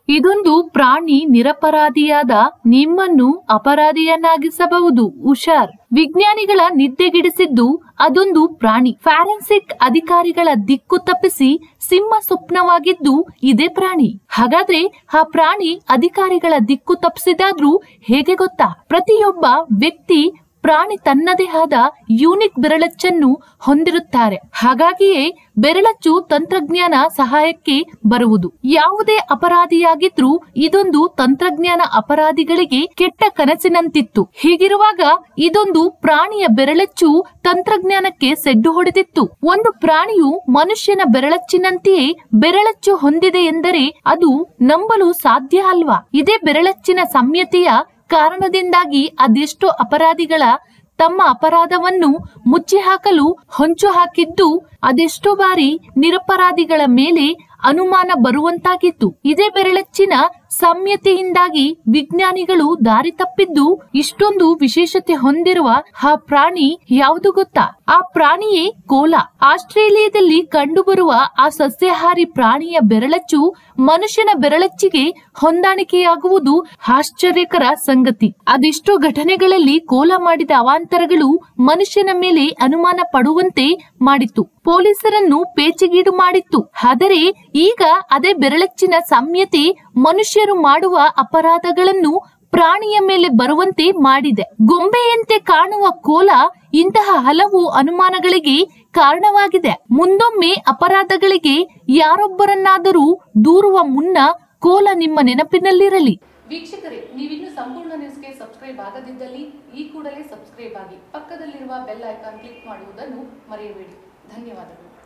ಇದೊಂದು ಪ್ರಾಣಿ ನಿರಪರಾಧಿಯಾದ ನಿಮ್ಮನ್ನು ಅಪರಾಧಿಯನ್ನಾಗಿಸಬಹುದು ಹುಷಾರ್ ವಿಜ್ಞಾನಿಗಳ ನಿದ್ದೆಗಿಡಿಸಿದ್ದು ಅದೊಂದು ಪ್ರಾಣಿ ಫ್ಯಾರೆನ್ಸಿಕ್ ಅಧಿಕಾರಿಗಳ ದಿಕ್ಕು ತಪ್ಪಿಸಿ ಸಿಂಹ ಸ್ವಪ್ನವಾಗಿದ್ದು ಇದೇ ಪ್ರಾಣಿ ಹಾಗಾದ್ರೆ ಆ ಪ್ರಾಣಿ ಅಧಿಕಾರಿಗಳ ದಿಕ್ಕು ತಪ್ಪಿಸಿದಾದ್ರೂ ಹೇಗೆ ಗೊತ್ತಾ ಪ್ರತಿಯೊಬ್ಬ ವ್ಯಕ್ತಿ ಪ್ರಾಣಿ ತನ್ನದೇ ಆದ ಯೂನಿಕ್ ಬೆರಳಚ್ಚನ್ನು ಹೊಂದಿರುತ್ತಾರೆ ಹಾಗಾಗಿಯೇ ಬೆರಳಚ್ಚು ತಂತ್ರಜ್ಞಾನ ಸಹಾಯಕ್ಕೆ ಬರುವುದು ಯಾವುದೇ ಅಪರಾಧಿಯಾಗಿದ್ರೂ ಇದೊಂದು ತಂತ್ರಜ್ಞಾನ ಅಪರಾಧಿಗಳಿಗೆ ಕೆಟ್ಟ ಕನಸಿನಂತಿತ್ತು ಹೀಗಿರುವಾಗ ಇದೊಂದು ಪ್ರಾಣಿಯ ಬೆರಳಚ್ಚು ತಂತ್ರಜ್ಞಾನಕ್ಕೆ ಸೆಡ್ಡು ಹೊಡೆದಿತ್ತು ಒಂದು ಪ್ರಾಣಿಯು ಮನುಷ್ಯನ ಬೆರಳಚ್ಚಿನಂತೆಯೇ ಬೆರಳಚ್ಚು ಹೊಂದಿದೆ ಎಂದರೆ ಅದು ನಂಬಲು ಸಾಧ್ಯ ಅಲ್ವಾ ಇದೇ ಬೆರಳಚ್ಚಿನ ಸಂಯತೆಯ ಕಾರಣದಿಂದಾಗಿ ಅದೆಷ್ಟೋ ಅಪರಾಧಿಗಳ ತಮ್ಮ ಅಪರಾಧವನ್ನು ಮುಚ್ಚಿ ಹಾಕಲು ಹೊಂಚು ಹಾಕಿದ್ದು ಅದೆಷ್ಟೋ ಬಾರಿ ನಿರಪರಾಧಿಗಳ ಮೇಲೆ ಅನುಮಾನ ಬರುವಂತಾಗಿತ್ತು ಇದೇ ಬೆರಳಚ್ಚಿನ ಸಾಮ್ಯತೆಯಿಂದಾಗಿ ವಿಜ್ಞಾನಿಗಳು ದಾರಿ ತಪ್ಪಿದ್ದು ಇಷ್ಟೊಂದು ವಿಶೇಷತೆ ಹೊಂದಿರುವ ಆ ಪ್ರಾಣಿ ಯಾವುದು ಗೊತ್ತಾ ಆ ಪ್ರಾಣಿಯೇ ಕೋಲ ಆಸ್ಟ್ರೇಲಿಯಾದಲ್ಲಿ ಕಂಡುಬರುವ ಆ ಸಸ್ಯಾಹಾರಿ ಪ್ರಾಣಿಯ ಬೆರಳಚ್ಚು ಮನುಷ್ಯನ ಬೆರಳಚ್ಚಿಗೆ ಹೊಂದಾಣಿಕೆಯಾಗುವುದು ಆಶ್ಚರ್ಯಕರ ಸಂಗತಿ ಅದೆಷ್ಟೋ ಘಟನೆಗಳಲ್ಲಿ ಕೋಲ ಮಾಡಿದ ಅವಾಂತರಗಳು ಮನುಷ್ಯನ ಮೇಲೆ ಅನುಮಾನ ಪಡುವಂತೆ ಮಾಡಿತ್ತು ಪೊಲೀಸರನ್ನು ಪೇಚಿಗೀಡು ಮಾಡಿತ್ತು ಆದರೆ ಈಗ ಅದೇ ಬೆರಳಚ್ಚಿನ ಸಾಮ್ಯತೆ ಮನುಷ್ಯರು ಮಾಡುವ ಅಪರಾಧಗಳನ್ನು ಪ್ರಾಣಿಯ ಮೇಲೆ ಬರುವಂತೆ ಮಾಡಿದೆ ಗೊಂಬೆಯಂತೆ ಕಾಣುವ ಕೋಲ ಇಂತಹ ಹಲವು ಅನುಮಾನಗಳಿಗೆ ಕಾರಣವಾಗಿದೆ ಮುಂದೊಮ್ಮೆ ಅಪರಾಧಗಳಿಗೆ ಯಾರೊಬ್ಬರನ್ನಾದರೂ ದೂರುವ ಮುನ್ನ ಕೋಲ ನಿಮ್ಮ ನೆನಪಿನಲ್ಲಿರಲಿ ವೀಕ್ಷಕರೇ ನೀವಿನ್ನು ಸಂಪೂರ್ಣ ನ್ಯೂಸ್ಗೆ ಸಬ್ಸ್ಕ್ರೈಬ್ ಆಗದಿದ್ದಲ್ಲಿ ಈ ಕೂಡಲೇ ಸಬ್ಸ್ಕ್ರೈಬ್ ಆಗಿ ಪಕ್ಕದಲ್ಲಿರುವ ಬೆಲ್ ಐಕಾನ್ ಕ್ಲಿಕ್ ಮಾಡುವುದನ್ನು ಮರೆಯಬೇಡಿ ಧನ್ಯವಾದಗಳು